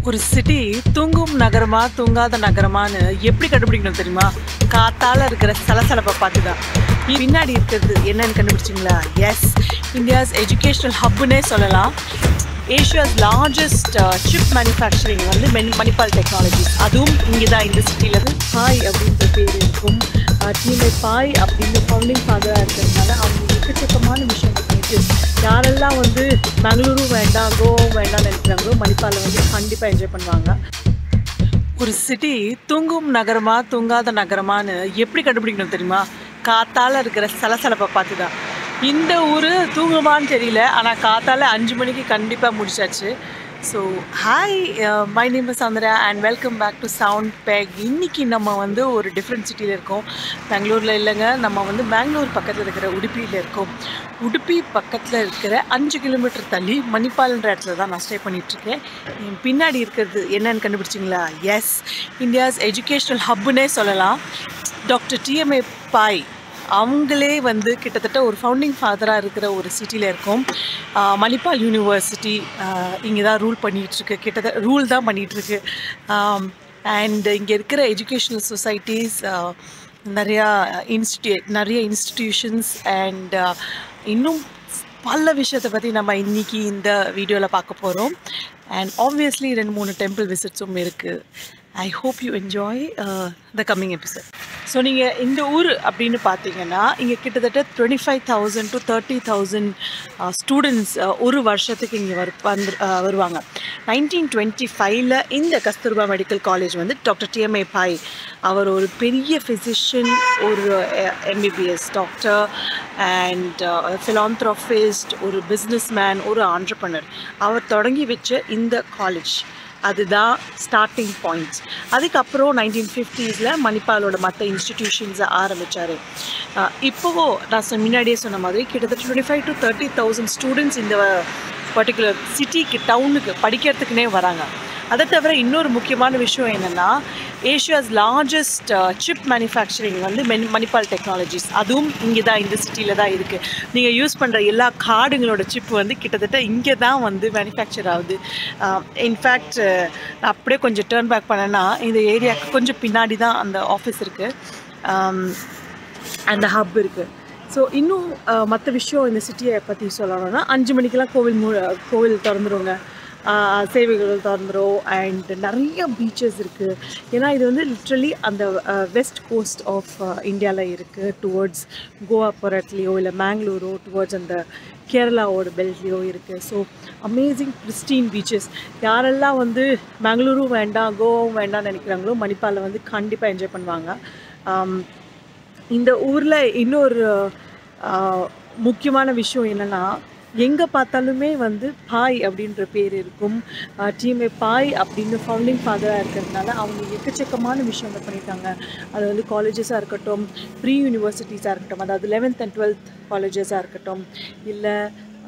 ஒரு சிட்டி தூங்கும் நகரமா தூங்காத நகரமான்னு எப்படி கண்டுபிடிக்கணும் தெரியுமா காத்தால இருக்கிற சலசலப்பை பார்த்து தான் பின்னாடி இருக்கிறது என்னன்னு கண்டுபிடிச்சிங்களா எஸ் இந்தியாஸ் எஜுகேஷனல் ஹப்புன்னே சொல்லலாம் ஏஷியாஸ் லார்ஜஸ்ட் சிப் மேனுஃபேக்சரிங் வந்து மென் மணிப்பால் டெக்னாலஜிஸ் அதுவும் இங்கே தான் இந்த சிட்டியில் வந்து பாய் அப்படின்ற பேர் இருக்கும் டீமை பாய் அப்படின்னு ஃபவுண்டிங் ஃபாதராக இருக்கிறதுனால அவங்க எக்கச்சக்கமான விஷயங்கள் பண்ணிட்டு யாரெல்லாம் வந்து பெங்களூரும் வேண்டாம் கோவாவும் வேண்டாம்னு நினைக்கிறாங்களோ மணிப்பாலை வந்து கண்டிப்பாக என்ஜாய் பண்ணுவாங்க ஒரு சிட்டி தூங்கும் நகரமா தூங்காத நகரமான்னு எப்படி கண்டுபிடிக்கணும் தெரியுமா காத்தால இருக்கிற சலசலப்பை பார்த்து தான் இந்த ஊர் தூங்குமான்னு தெரியல ஆனால் காத்தால அஞ்சு மணிக்கு கண்டிப்பாக முடிச்சாச்சு so hi my name is Chandra and welcome back to sound back இன்னைக்கு நம்ம வந்து ஒரு டிஃப்ரெண்ட் சிட்டியில் இருக்கோம் பெங்களூரில் இல்லைங்க நம்ம வந்து பெங்களூர் பக்கத்தில் இருக்கிற உடுப்பியில் இருக்கோம் உடுப்பி பக்கத்தில் இருக்கிற அஞ்சு கிலோமீட்டர் தள்ளி மணிப்பால்ன்ற இடத்துல தான் நான் ஸ்டே பண்ணிகிட்ருக்கேன் என் பின்னாடி இருக்கிறது என்னன்னு கண்டுபிடிச்சிங்களா எஸ் இந்தியாஸ் எஜுகேஷ்னல் ஹப்புன்னே சொல்லலாம் டாக்டர் டிஎம்ஏ பாய் அவங்களே வந்து கிட்டத்தட்ட ஒரு ஃபவுண்டிங் ஃபாதராக இருக்கிற ஒரு சிட்டியில் இருக்கோம் ஆஹ் மணிப்பால் யூனிவர்சிட்டி இங்கே தான் ரூல் பண்ணிகிட்ருக்கு கிட்டத்தட்ட ரூல் தான் பண்ணிகிட்ருக்கு அண்ட் இங்கே இருக்கிற எஜுகேஷ்னல் சொசைட்டிஸ் நிறையா இன்ஸ்டியூ நிறைய இன்ஸ்டிடியூஷன்ஸ் அண்ட் இன்னும் பல விஷயத்தை பற்றி நம்ம இன்னைக்கு இந்த வீடியோவில் பார்க்க போகிறோம் அண்ட் ஆப்வியஸ்லி ரெண்டு மூணு டெம்பிள் விசிட்ஸும் இருக்குது I hope you enjoy the coming episode so நீங்கள் இந்த ஊர் அப்படின்னு பார்த்தீங்கன்னா இங்கே கிட்டத்தட்ட twenty five thousand to thirty thousand students ஒரு வருஷத்துக்கு இங்கே வரு வந்து uh, வருவாங்க நைன்டீன் டுவெண்ட்டி ஃபைவ்ல இந்த கஸ்தூர்பா மெடிக்கல் காலேஜ் வந்து டாக்டர் டிஎம்ஏ பாய் அவர் ஒரு பெரிய ஃபிசிஷியன் ஒரு எம்பிபிஎஸ் டாக்டர் அண்ட் ஃபிலாந்த்ராஃபிஸ்ட் ஒரு பிஸ்னஸ் மேன் ஒரு ஆண்டர்பனர் அவர் தொடங்கி வச்ச இந்த காலேஜ் அதுதான் ஸ்டார்டிங் பாயிண்ட்ஸ் அதுக்கப்புறம் நைன்டீன் ஃபிஃப்டீஸில் மணிப்பாலோட மற்ற இன்ஸ்டிடியூஷன்ஸை ஆரம்பித்தார் இப்போவோ நான் சொ- முன்னாடியே சொன்ன மாதிரி கிட்டத்தட்ட twenty five to thirty thousand students இந்த பர்டிகுலர் சிட்டிக்கு டவுனுக்கு படிக்கிறதுக்குனே வராங்க அதை தவிர இன்னொரு முக்கியமான விஷயம் என்னென்னா ஏஷியாஸ் லார்ஜஸ்ட் சிப் மேனுஃபேக்சரிங் வந்து மென் மணிப்பால் டெக்னாலஜிஸ் அதுவும் இங்கே தான் இந்த சிட்டியில் தான் இருக்குது நீங்கள் யூஸ் பண்ணுற எல்லா கார்டுங்களோட சிப் வந்து கிட்டத்தட்ட இங்கே தான் வந்து மேனுஃபேக்சர் ஆகுது இன்ஃபேக்ட் நான் அப்படியே கொஞ்சம் டேர்ன் பேக் பண்ணேன்னா இந்த ஏரியாவுக்கு கொஞ்சம் பின்னாடி தான் அந்த ஆஃபீஸ் இருக்குது அந்த ஹப் இருக்குது ஸோ இன்னும் மற்ற விஷயம் இந்த சிட்டியை பற்றி சொல்லணும்னா அஞ்சு மணிக்கெல்லாம் கோவில் மூ கோவில் திறந்துருங்க ஆஹ் சேவைகள் திறந்துரும் அண்ட் நிறைய பீச்சஸ் இருக்குது ஏன்னா இது வந்து லிட்ரலி அந்த வெஸ்ட் கோஸ்ட் ஆஃப் இந்தியாவில் இருக்குது டுவர்ட்ஸ் கோவா போகிறதுலையோ இல்லை மேங்களூரோ டுவர்ட்ஸ் அந்த கேரளாவோட பெல்ட்லேயோ இருக்குது ஸோ அமேசிங் கிறிஸ்டீன் பீச்சஸ் யாரெல்லாம் வந்து பெங்களூரும் வேண்டாம் கோவாவும் வேண்டாம்னு நினைக்கிறாங்களோ மணிப்பாலில் வந்து கண்டிப்பாக என்ஜாய் பண்ணுவாங்க ஆம், இந்த ஊரில் இன்னொரு ஆஹ், முக்கியமான விஷயம் என்னென்னா எங்கே பார்த்தாலுமே வந்து பாய் அப்படின்ற பேர் இருக்கும் டீமே பாய் அப்படின்னு ஃபவுண்டிங் ஃபாதராக இருக்கிறதுனால அவங்க எக்கச்சக்கமான விஷயங்கள் பண்ணியிருக்காங்க அது வந்து காலேஜஸாக இருக்கட்டும் ப்ரீ யூனிவர்சிட்டிஸாக இருக்கட்டும் அதாவது லெவன்த் அண்ட் டுவெல்த் காலேஜஸாக இருக்கட்டும் இல்லை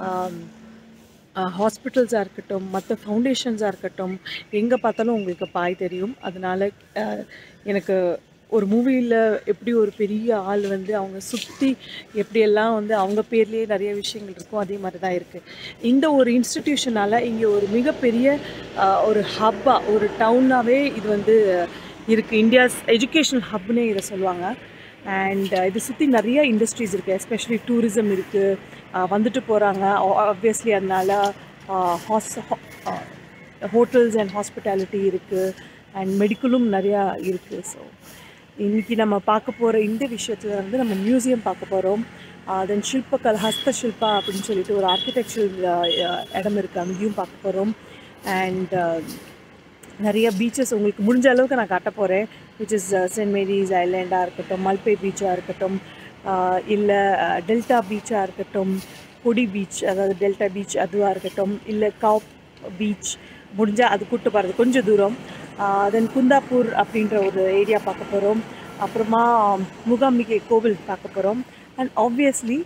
ஹாஸ்பிட்டல்ஸாக இருக்கட்டும் மற்ற ஃபவுண்டேஷன்ஸாக இருக்கட்டும் எங்கே பார்த்தாலும் உங்களுக்கு பாய் தெரியும் அதனால் அஹ், எனக்கு ஒரு மூவியில் எப்படி ஒரு பெரிய ஆள் வந்து அவங்க சுற்றி எப்படியெல்லாம் வந்து அவங்க பேர்லேயே நிறைய விஷயங்கள் இருக்கும் அதே மாதிரி தான் இருக்குது இந்த ஒரு இன்ஸ்டிடியூஷனால் இங்கே ஒரு மிகப்பெரிய அஹ், ஒரு ஹப்பாக ஒரு டவுனாகவே இது வந்து இருக்குது இந்தியாஸ் எஜுகேஷனல் ஹப்னே இதை சொல்லுவாங்க அண்ட் இது சுற்றி நிறைய இண்டஸ்ட்ரீஸ் இருக்குது எஸ்பெஷலி டூரிசம் இருக்குது வந்துட்டு போகிறாங்க ஆப்வியஸ்லி அதனால ஹாஸ் ஹோட்டல்ஸ் அண்ட் ஹாஸ்பிட்டாலிட்டி இருக்குது அண்ட் மெடிக்கலும் நிறையா இருக்குது ஸோ இன்றைக்கி நம்ம பார்க்க போகிற இந்த விஷயத்தில் வந்து நம்ம மியூசியம் பார்க்க போகிறோம் தென் சில்பக்கல் ஹஸ்த ஷில்பா அப்படின்னு சொல்லிட்டு ஒரு ஆர்கிடெக்சர் இடம் இருக்குது அங்கேயும் பார்க்க போகிறோம் அண்ட் நிறைய பீச்சஸ் உங்களுக்கு முடிஞ்ச அளவுக்கு நான் காட்ட போகிறேன் விச் இஸ் சென்ட் மேரிஸ் ஐலேண்டாக இருக்கட்டும் மல்பே பீச்சாக இருக்கட்டும் இல்லை டெல்டா பீச்சாக இருக்கட்டும் கொடி பீச் அதாவது டெல்டா பீச் அதுவாக இருக்கட்டும் இல்லை காப் பீச் முடிஞ்சால் அது கூட்டு போகிறது கொஞ்சம் தூரம் தென் குந்தாப்பூர் அப்படின்ற ஒரு ஏரியா பார்க்க போகிறோம் அப்புறமா முகாம்பிகை கோவில் பார்க்க போகிறோம் அண்ட் ஆப்வியஸ்லி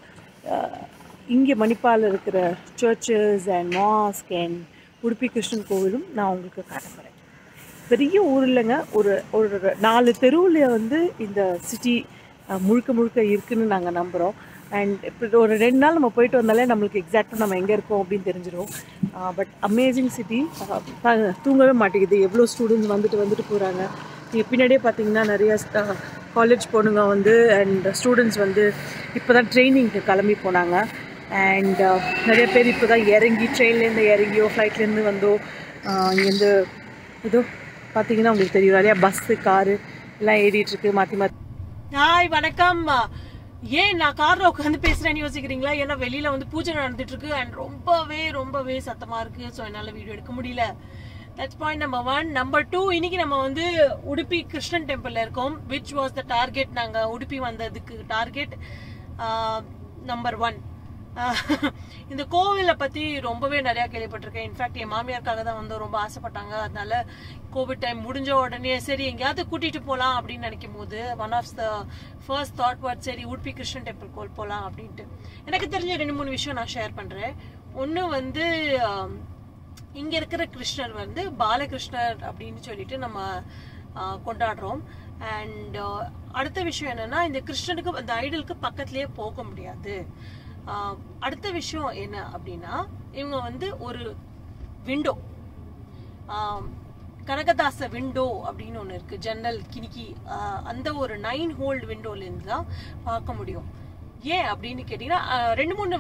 இங்கே மணிப்பால் இருக்கிற churches and mosque and Udupi Krishnan கோவிலும் நான் உங்களுக்கு காட்ட போகிறேன் பெரிய ஊர் இல்லைங்க ஒரு ஒரு நாலு தெருவில் வந்து இந்த சிட்டி முழுக்க முழுக்க இருக்குன்னு நாங்கள் நம்புகிறோம் அண்ட் இப்போ ஒரு ரெண்டு நாள் நம்ம போயிட்டு வந்தாலே நம்மளுக்கு எக்ஸாக்டாக நம்ம எங்கே இருக்கோம் அப்படின்னு தெரிஞ்சிடும் பட் அமேசிங் சிட்டி தூங்கவே மாட்டேங்குது எவ்வளோ ஸ்டூடெண்ட்ஸ் வந்துட்டு வந்துட்டு போகிறாங்க நீங்கள் பின்னாடியே பார்த்தீங்கன்னா நிறைய காலேஜ் பொண்ணுங்க வந்து அண்ட் ஸ்டூடெண்ட்ஸ் வந்து இப்போ தான் ட்ரைனிங்க்கு கிளம்பி போனாங்க அண்ட் நிறைய பேர் இப்போ தான் இறங்கி ட்ரெயின்லேருந்து இறங்கியோ ஃப்ளைட்லேருந்து வந்தோ ஆஹ் இங்கேருந்து ஏதோ பார்த்தீங்கன்னா உங்களுக்கு தெரியும் நிறையா பஸ்ஸு காரு எல்லாம் ஏறிட்டு இருக்கு மாற்றி மாற்றி ஹாய் வணக்கம் ஏன் நான் கார்ல உட்காந்து பேசுறேன்னு யோசிக்கிறீங்களா ஏன்னா வெளியில வந்து பூஜை நடந்துட்டு இருக்கு அண்ட் ரொம்பவே ரொம்பவே சத்தமா இருக்கு ஸோ என்னால வீடியோ எடுக்க முடியல that's point number one number two இன்னைக்கு நம்ம வந்து உடுப்பி கிருஷ்ணன் டெம்பிள்ல இருக்கோம் விச் வாஸ் த டார்கெட் நாங்க உடுப்பி வந்ததுக்கு டார்கெட் நம்பர் ஒன் இந்த கோவிலை பத்தி ரொம்பவே நிறைய கேள்விப்பட்டிருக்கேன் இன்ஃபேக்ட் என் மாமியாருக்காக தான் வந்து ரொம்ப ஆசைப்பட்டாங்க அதனால கோவிட் டைம் முடிஞ்ச உடனே சரி எங்கேயாவது கூட்டிட்டு போலாம் அப்படின்னு நினைக்கும் போது one of the first thought what சரி உடுப்பி கிருஷ்ணன் டெம்பிள் கோல் போலாம் அப்படின்ட்டு எனக்கு தெரிஞ்ச ரெண்டு மூணு விஷயம் நான் ஷேர் பண்றேன் ஒன்று வந்து ஆம், இங்க இருக்கிற கிருஷ்ணர் வந்து பாலகிருஷ்ணர் அப்படின்னு சொல்லிட்டு நம்ம ஆஹ், கொண்டாடுறோம் அண்ட் அடுத்த விஷயம் என்னன்னா இந்த கிருஷ்ணனுக்கு அந்த ஐடலுக்கு பக்கத்துலயே போக முடியாது ஆஹ், அடுத்த விஷயம் என்ன அப்படின்னா இவங்க வந்து ஒரு விண்டோ கனகதாச விண்டோ அப்படின்னு ஒன்று இருக்கு ஜன்னல் கிணிக்கி ஆஹ், அந்த ஒரு நைன் ஹோல்டு விண்டோல இருந்து தான் பார்க்க முடியும் ஏன் அப்படின்னு கேட்டீங்கன்னா ஆஹ், ரெண்டு மூணு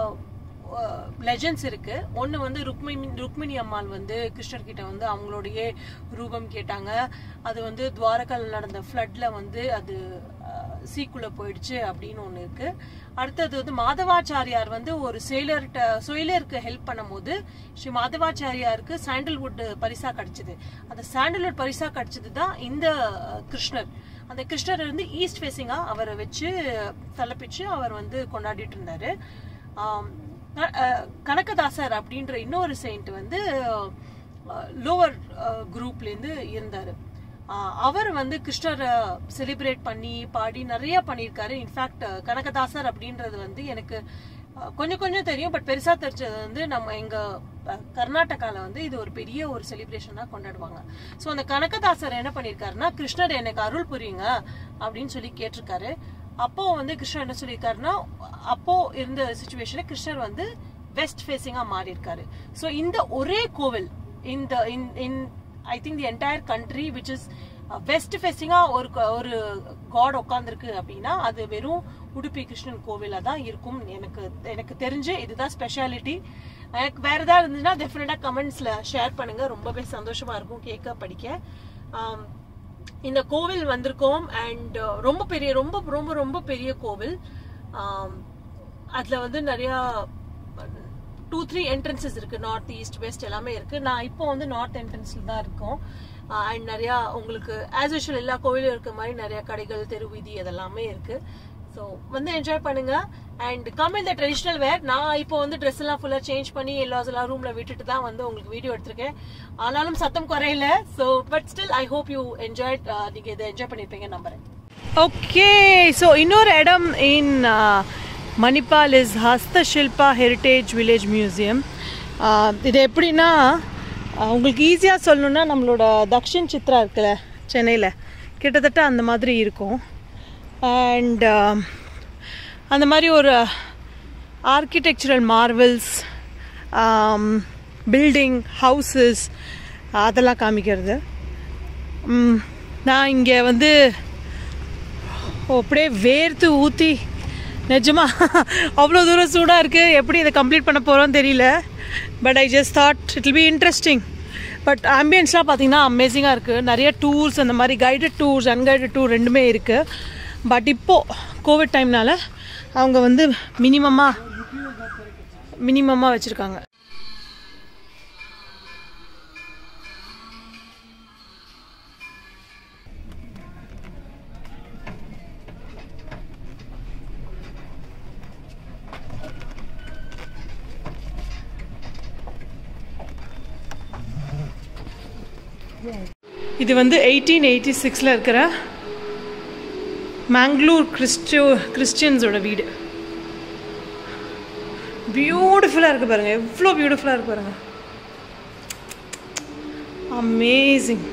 லெஜண்ட்ஸ் இருக்கு ஒன்று வந்து ருக்மிணி ருக்மிணி அம்மாள் வந்து கிருஷ்ணர் கிட்ட வந்து அவங்களுடைய ரூபம் கேட்டாங்க அது வந்து துவாரகால நடந்த ஃப்ளட்ல வந்து அது சீக்குள்ள போயிடுச்சு அப்படின்னு ஒன்று இருக்கு அடுத்தது வந்து மாதவாச்சாரியார் வந்து ஒரு செயலர்கிட்ட செயலருக்கு ஹெல்ப் பண்ணும்போது ஸ்ரீ மாதவாச்சாரியாருக்கு சாண்டல்வுட் பரிசா கிடைச்சது அந்த சாண்டல்வுட் பரிசா கிடைச்சது தான் இந்த அஹ், கிருஷ்ணர் அந்த கிருஷ்ணர் வந்து ஈஸ்ட் ஃபேஸிங்கா அவரை வச்சு தலைப்பிச்சு அவர் வந்து கொண்டாடிட்டு இருந்தாரு ஆம், க- அஹ், கனகதாசர் அப்படின்ற இன்னொரு செயின்ட் வந்து லோவர் குரூப்ல இருந்து இருந்தாரு ஆஹ் அவர் வந்து கிருஷ்ணரை செலிப்ரேட் பண்ணி பாடி நிறைய பண்ணியிருக்காரு இன்ஃபேக்ட் கனகதாசர் அப்படின்றது வந்து எனக்கு ஆஹ் கொஞ்சம் கொஞ்சம் தெரியும் பட் பெருசா தெரிஞ்சது வந்து நம்ம எங்க அஹ், கர்நாடகால வந்து இது ஒரு பெரிய ஒரு செலிப்ரேஷனா கொண்டாடுவாங்க ஸோ அந்த கனகதாசர் என்ன பண்ணியிருக்காருன்னா கிருஷ்ணர் எனக்கு அருள் புரியுங்க அப்படின்னு சொல்லி கேட்டிருக்காரு அப்போ வந்து கிருஷ்ணர் என்ன சொல்லியிருக்காருன்னா அப்போ இருந்த சுச்சுவேஷன்ல கிருஷ்ணர் வந்து வெஸ்ட் ஃபேஸிங்கா மாறி இருக்காரு ஸோ இந்த ஒரே கோவில் இந்த in I think the entire country which is west ஃபேஸிங்கா ஒரு க- ஒரு காட் உட்காந்துருக்கு அப்படின்னா அது வெறும் உடுப்பி கிருஷ்ணன் கோவிலா தான் இருக்கும் எனக்கு எனக்கு தெரிஞ்சு இதுதான் ஸ்பெஷாலிட்டி எனக்கு வேற ஏதாவது இருந்துச்சுன்னா டெஃபினட்டா கமெண்ட்ஸ்ல ஷேர் பண்ணுங்க ரொம்பவே சந்தோஷமா இருக்கும் கேட்க படிக்க ஆம், இந்த கோவில் வந்திருக்கோம் அண்ட் ரொம்ப பெரிய ரொம்ப ரொம்ப ரொம்ப பெரிய கோவில் ஆம், அதுல வந்து நிறைய டூ த்ரீ என்ட்ரன்சஸ் இருக்கு நார்த் ஈஸ்ட் வெஸ்ட் எல்லாமே இருக்கு நான் இப்போ வந்து நார்த் என்ட்ரன்ஸ்ல தான் இருக்கோம் அண்ட் நிறைய உங்களுக்கு ஆஸ் யூஷுவல் எல்லா கோவிலும் இருக்க மாதிரி நிறைய கடைகள் தெரு வீதி அதெல்லாமே இருக்கு ஸோ வந்து என்ஜாய் பண்ணுங்க அண்ட் கம் இந்த ட்ரெடிஷ்னல் வேர் நான் இப்போ வந்து ட்ரெஸ் எல்லாம் ஃபுல்லா சேஞ்ச் பண்ணி எல்லாஸ் எல்லாம் ரூம்ல விட்டுட்டு தான் வந்து உங்களுக்கு வீடியோ எடுத்திருக்கேன் ஆனாலும் சத்தம் குறையல so but still I hope you enjoy நீங்க இதை என்ஜாய் பண்ணிருப்பீங்க நம்புறேன் ஓகே ஸோ இன்னொரு இடம் in Manipal is Hastashilpa heritage village museum இது எப்படின்னா ஆஹ் உங்களுக்கு ஈஸியாக சொல்லணும்னா நம்மளோட தக்ஷின் சித்ரா இருக்குல்ல சென்னையில் கிட்டத்தட்ட அந்த மாதிரி இருக்கும் அண்ட் அந்த மாதிரி ஒரு ஆர்கிடெக்சரல் மார்வல்ஸ் பில்டிங் ஹவுசஸ் அதெல்லாம் காமிக்கிறது ம், நான் இங்கே வந்து ஓ, அப்படியே வேர்த்து ஊற்றி நிஜமா அவ்வளோ தூரம் சூடாக இருக்குது எப்படி இதை கம்ப்ளீட் பண்ண போகிறோன்னு தெரியல but I just thought it will be interesting but ஆம்பியன்ஸ்லாம் பார்த்தீங்கன்னா அமேசிங்காக இருக்குது நிறைய டூர்ஸ் அந்த மாதிரி கைடட் டூர்ஸ் அன்கைடட் டூர் ரெண்டுமே இருக்குது பட் இப்போது கோவிட் டைம்னால அவங்க வந்து மினிமமாக மினிமமாக வச்சுருக்காங்க இது வந்து எயிட்டீன் எயிட்டி சிக்ஸில் இருக்கிற மேங்களூர் கிறிஸ்டியோ கிறிஸ்டியன்ஸோட வீடு பியூட்டிஃபுல்லாக இருக்கு பாருங்க எவ்வளோ பியூட்டிஃபுல்லாக இருக்கு பாருங்க amazing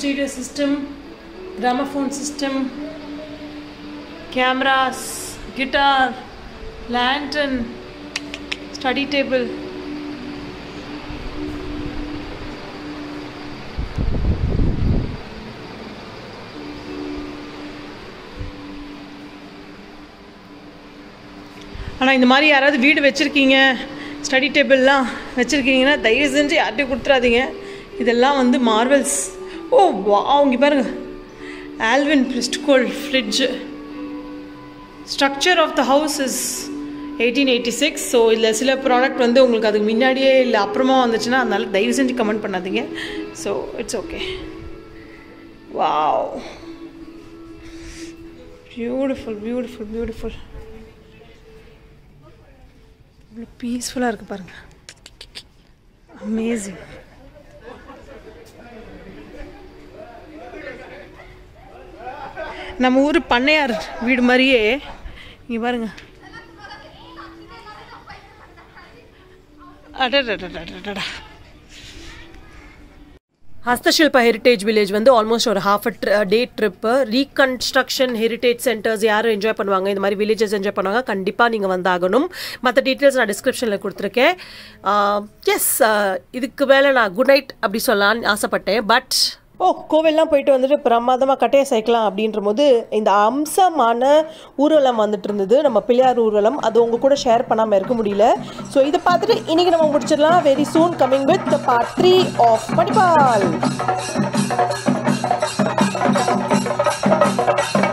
stereo system, gramophone system, cameras, guitar, lantern, study table. ஆனால் இந்த மாதிரி யாராவது வீடு வச்சுருக்கீங்க ஸ்டடி டேபிள்லாம் வச்சுருக்கீங்கன்னா தயவு செஞ்சு யார்கிட்டையும் கொடுத்துறாதீங்க இதெல்லாம் வந்து மார்வல்ஸ் ஓ வா இங்கே பாருங்க ஆல்வின் பிரிஸ்ட்கோல் ஃப்ரிட்ஜு structure of the house is eighteen eighty six so இதில் சில ப்ராடக்ட் வந்து உங்களுக்கு அதுக்கு முன்னாடியே இல்லை அப்புறமா வந்துச்சுன்னா அதனால தயவு செஞ்சு கமெண்ட் பண்ணாதீங்க so it's okay wow beautiful beautiful beautiful இவ்வளோ பீஸ்ஃபுல்லாக இருக்குது பாருங்க அமேசிங் நம்ம ஊர் பண்ணையார் வீடு மாதிரியே இங்கே பாருங்க அடடடடடடா ஹஸ்தஷில்பா ஹெரிட்டேஜ் வில்லேஜ் வந்து ஆல்மோஸ்ட் ஒரு half a day trip reconstruction heritage centres யாரும் என்ஜாய் பண்ணுவாங்க இந்த மாதிரி வில்லேஜஸ் என்ஜாய் பண்ணுவாங்க கண்டிப்பாக நீங்கள் வந்தாகணும் மற்ற டீட்டெயில்ஸ் நான் டிஸ்கிரிப்ஷனில் கொடுத்துருக்கேன் எஸ் இதுக்கு மேலே நான் குட் நைட் அப்படி சொல்லலான்னு ஆசைப்பட்டேன் பட் ஓ கோவில்லாம் போயிட்டு வந்துட்டு பிரமாதமாக கட்டையை சேர்க்கலாம் அப்படின்ற போது இந்த அம்சமான ஊர்வலம் வந்துட்டு இருந்தது நம்ம பிள்ளையார் ஊர்வலம் அது உங்க கூட ஷேர் பண்ணாமல் இருக்க முடியல ஸோ இதை பார்த்துட்டு இன்னைக்கு நம்ம முடிச்சிடலாம் very soon coming with part three of Manipal